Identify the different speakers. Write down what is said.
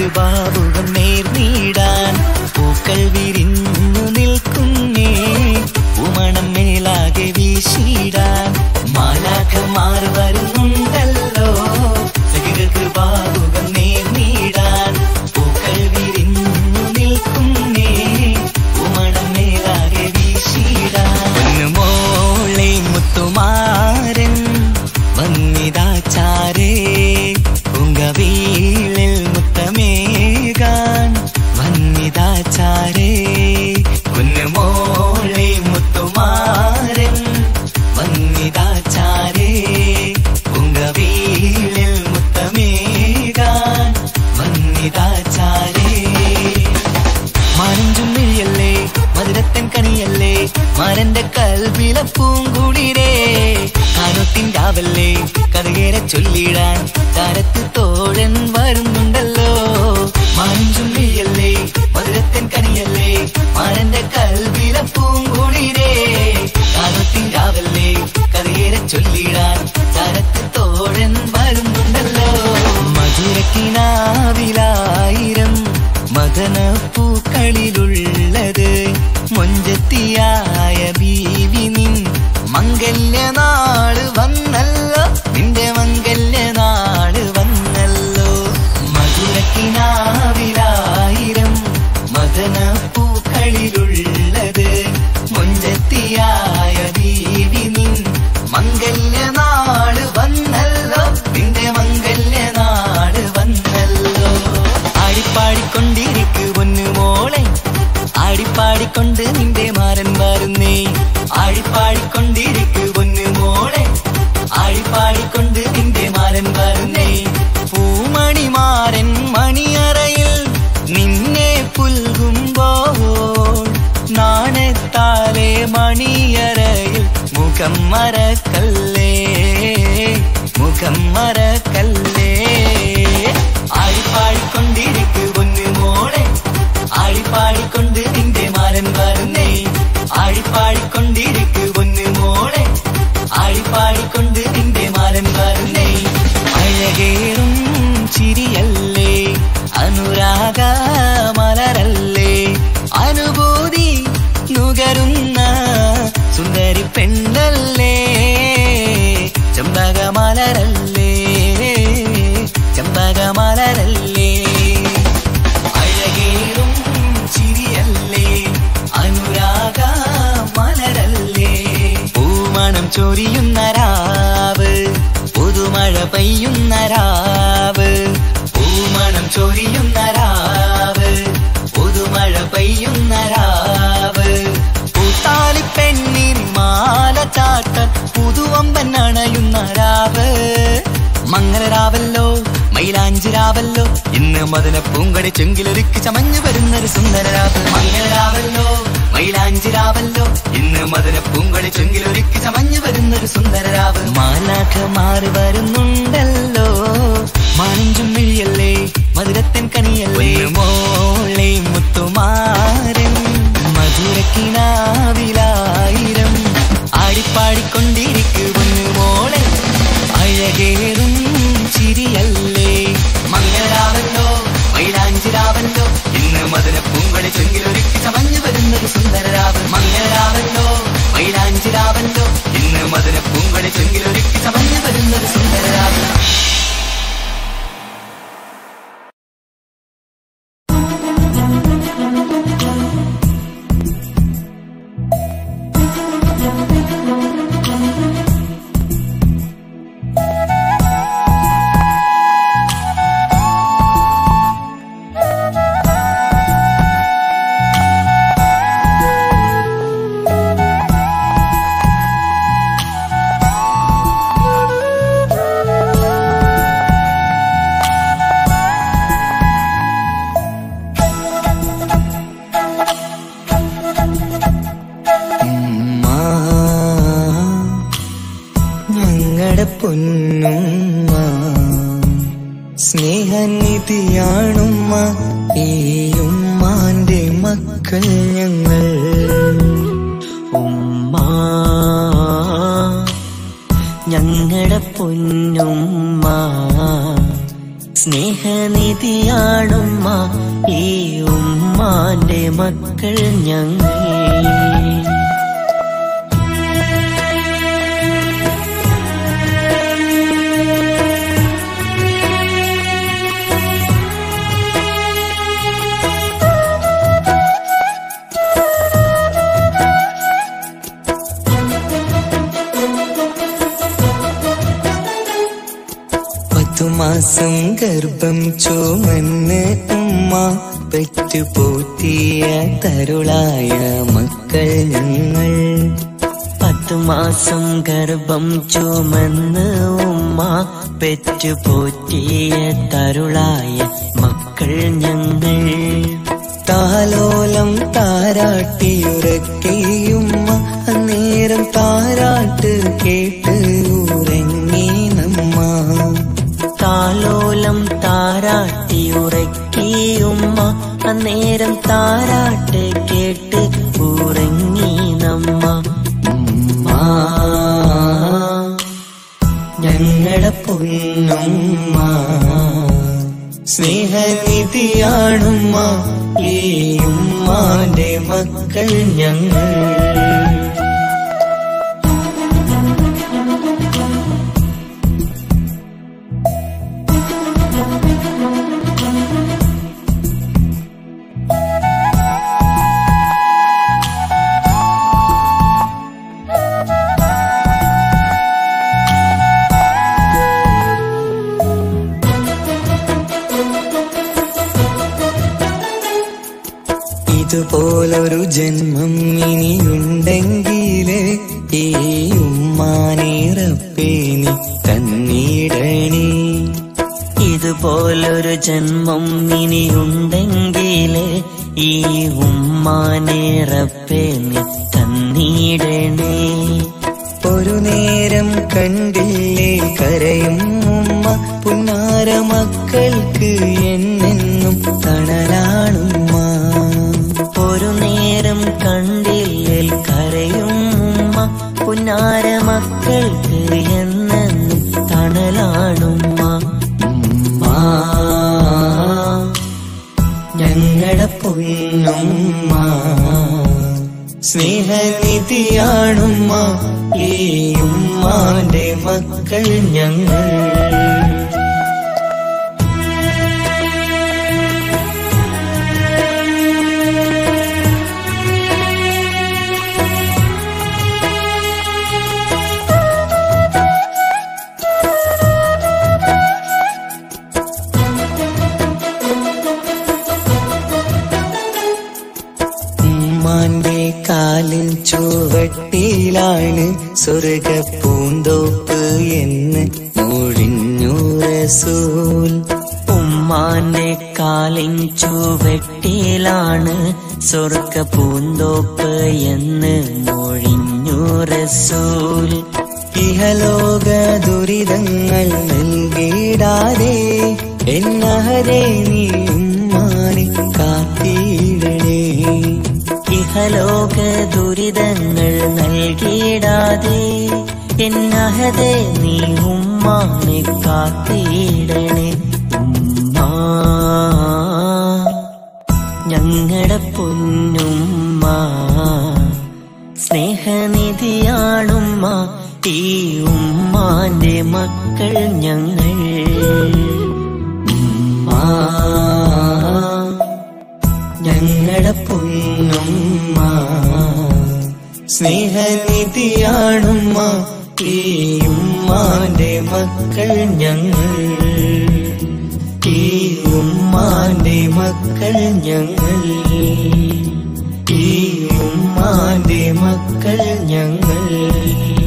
Speaker 1: സഖികൾക്ക് ബാബുകം നേർനീടാൻ പൂക്കൾ വിരിഞ്ഞു നിൽക്കുന്നേ ഉമണം മേലാകെ വീശിടാൻ മാലാഖമാർ വരുന്നുണ്ടല്ലോ സഖികൾക്ക് ബാബുകം നേർനീടാൻ പൂക്കൾ വിരിഞ്ഞു നിൽക്കുന്നേ ഉമണം മേലാകെ വീശിടാൻ മോളെ മുത്തുമാരൻ വന്നിതാചാരേ ഉങ്കവീളിൽ മുത്തമേകാൻ വന്നിതാചാരേ കുന്നുമോളെ മുത്തുമാരൻ വന്നിതാചാരേ ഉങ്കവീളിൽ മുത്തമേകാൻ വന്നിതാചാരേ മാനഞ്ചുമ്മിഴിയല്ലേ മധുരത്തൻ കണിയല്ലേ മരന്റെ കൽവില പൂങ്കുളിരേ കാനൊത്തിൻ രാവല്ലേ കഥകേറെ ചൊല്ലിടാൻ താരത്ത് തോഴൻ വരുന്നുണ്ടല്ലോ മാനഞ്ചുമ്മിഴിയല്ലേ മധുരത്തൻ കണിയല്ലേ മരന്റെ കൽവില പൂങ്കുളിരേ കാനൊത്തിൻ രാവല്ലേ കഥകേറെ ചൊല്ലിടാൻ താരത്ത് തോഴൻ വരുന്നുണ്ടല്ലോ മധുരക്കിനാവിലായിരം മദന പൂക്കളിലുള്ളത് മൊഞ്ചത്തിയായ ബീവി നിൻ മംഗല്യനാള് വന്നല്ലോ നിന്റെ മംഗല്യനാള് വന്നല്ലോ മധുരക്കിനാവിലായിരം മദന പൂക്കളിലുള്ളത് മൊഞ്ചത്തിയായ ബീവി നിൻ മംഗല്യനാള് വന്നല്ലോ നിന്റെ മംഗല്യനാള് വന്നല്ലോ ആടിപ്പാടിക്കൊണ്ടിരിക്കു പൊന്നു മോളെ ആടിപ്പാടിക്കൊണ്ട് നിന്റെ മാരൻ വരുന്നേ ആടിപ്പാടിക്കൊണ്ടിരിക്കു പൊന്നു മോളെ ആടിപ്പാടിക്കൊണ്ട് നിന്റെ മാരൻ വരുന്നേ പൂമണിമാരൻ മണിയറയിൽ നിന്നെ പുൽകുമ്പോൾ നാണത്താലെ മണിയറയിൽ മുഖം മറക്കല്ലേ മുഖം മറക്കല്ലേ ആടിപ്പാടിക്കൊണ്ടിരിക്കു പൊന്നു മോളെ ആടിപ്പാടിക്കൊണ്ട് നിന്റെ മാരൻ വരുന്നേ ആടിപ്പാടിക്കൊണ്ടിരിക്കു പൊന്നു മോളെ ആടിപ്പാടിക്കൊണ്ട് നിന്റെ മാരൻ വരുന്നേ അഴകേറും ചിരിയല്ലേ അനുരാഗ മലരല്ലേ അനുഭൂതി നുകരുന്ന സുന്ദരി പെണ്ണല്ലേ ചമ്പകമലരല്ലേ ചമ്പകമലരല്ലേ അഴകേറും ചിരിയല്ലേ അനുരാഗ മലരല്ലേ പൂമണം ചൊരിയുന്ന രാവ് പുതുമഴ പെയ്യുന്ന രാവ് പൂമണം ചൊരിയുന്ന രാവ് പുതുമഴ പെയ്യുന്ന രാവ് പൂത്താലി പെണ്ണിൻ മാല ചാട്ടൻ പുതുവമ്പൻ അണയുന്ന രാവ് മംഗളരാവല്ലോ മൈലാഞ്ചിരാവല്ലോ ഇന്ന് മദന പൂങ്കടി ചെങ്കിലൊരുക്കി ചമഞ്ഞു വരുന്നൊരു സുന്ദരരാവ് മംഗളരാവല്ലോ മൈലാഞ്ചിരാവല്ലോ ഇന്ന് മദന പൂങ്കടി ചെങ്കിലൊരുക്കി ചമഞ്ഞു വരുന്നൊരു സുന്ദരരാവ് മാലാഖമാർ വരുന്നുണ്ടല്ലോ മാനഞ്ചും മിഴിയല്ലേ മധുരത്തൻ കണിയല്ലേ മോളെ മുത്തുമാരൻ മധുരക്കിനാവിലായിരം ആടിപ്പാടിക്കൊണ്ടിരിക്കുന്നു മോളെ അഴകേറും ചിരിയല്ലേ മംഗളരാവല്ലോ മൈലാഞ്ചിരാവല്ലോ ഇന്ന് മധുര പൂങ്കളി ചെങ്കിലൊരുക്കി ചമഞ്ഞു വരുന്നത് സുന്ദരരാവ് മംഗളരാവല്ലോ മൈലാഞ്ചിരാവല്ലോ ഇന്ന് മധുര പൂങ്കളി ചെങ്കിലൊരുക്കി ചമഞ്ഞു വരുന്നത് സുന്ദരരാവ് ഞങ്ങളുടെ പൊന്നുമ്മ സ്നേഹനിധിയാണുമ്മ ഈ ഉമ്മാന്റെ മക്കൾ ഞങ്ങൾ ഉമ്മ ഞങ്ങളുടെ പൊന്നുമ്മ സ്നേഹനിധിയാണുമ്മ ഈ ഉമ്മാന്റെ മക്കൾ ഞങ്ങൾ പത്തുമാസം ഗർഭം ചുമന്ന് ഉമ്മ പെറ്റുപോറ്റിയ തരുളായ മക്കൾ ഞങ്ങൾ പത്തു മാസം ഗർഭം ചുമന്ന് ഉമ്മ പെറ്റുപോറ്റിയ തരുളായ മക്കൾ ഞങ്ങൾ താലോലം താരാട്ടിയുറക്കിയുമ്മ നേരം താരാട്ട് കേട്ട് ഉറങ്ങി നമ്മ താലോലം താരാട്ടിയുറക്കിയുമ്മ അന്നേരം താരാട്ട് കേട്ട് ഉറങ്ങി നമ്മ ഉമ്മ ഞങ്ങളുടെ പൊന്നുമ്മ സ്നേഹനിധിയാണുമ്മ ഈ ഉമ്മാന്റെ മക്കൾ ഞങ്ങൾ ഇതുപോലൊരു ജന്മം ഇനിയുണ്ടെങ്കില് ഈ ഉമ്മാനേറപ്പേനി തന്നീടണി ഇതുപോലൊരു ജന്മം ഇനിയുണ്ടെങ്കില് ഈ ഉമ്മാനേറപ്പേനി തന്നീടണേ ഒരു നേരം കണ്ടില്ലേ കരയും ഉമ്മ പുന്നാര മക്കൾക്ക് എന്നെന്നും തണലാണുമ്മ ഒരു നേരം കണ്ടില്ലേൽ കരയും ഉമ്മ പുന്നാര മക്കൾക്ക് എന്നെന്നും തണലാണുമ്മ ഉമ്മ ഞങ്ങളുടെ പൊന്നുമ്മ സ്നേഹനിധിയാണുമ്മ ഈ ഉമ്മാന്റെ മക്കൾ ഞങ്ങൾ ഉമ്മാന്റെ കാലിൽ ചുവട്ടിലാണ് സ്വർഗ പൂന്തോപ്പ് എന്ന് മൊഴിഞ്ഞു റസൂൽ ഉമ്മാന്റെ കാലിൻ ചുവട്ടിലാണ് സ്വർഗ പൂന്തോപ്പ് എന്ന് മൊഴിഞ്ഞു റസൂൽ ഇഹലോക ദുരിതങ്ങൾ നൽകിടാതെ എന്നഹരേ നീ ഉമ്മാനെ കാത്തിടണേ ഇഹലോക ദുരിതങ്ങൾ നൽകിടാതെ എന്നഹതേ നീ ഉമ്മാനെ കാത്തിടണേ ഉമ്മ ഞങ്ങളുടെ പൊന്നുമ്മ സ്നേഹനിധിയാണുമ്മ ഈ ഉമ്മാന്റെ മക്കൾ ഞങ്ങൾ ഉമ്മ ഞങ്ങളുടെ പൊന്നുമ്മ സ്നേഹനിധിയാണുമ്മ ഈ ഉമ്മാന്റെ മക്കൾ ഞങ്ങൾ ഈ ഉമ്മാന്റെ മക്കൾ ഞങ്ങൾ ഈ ഉമ്മാന്റെ മക്കൾ ഞങ്ങൾ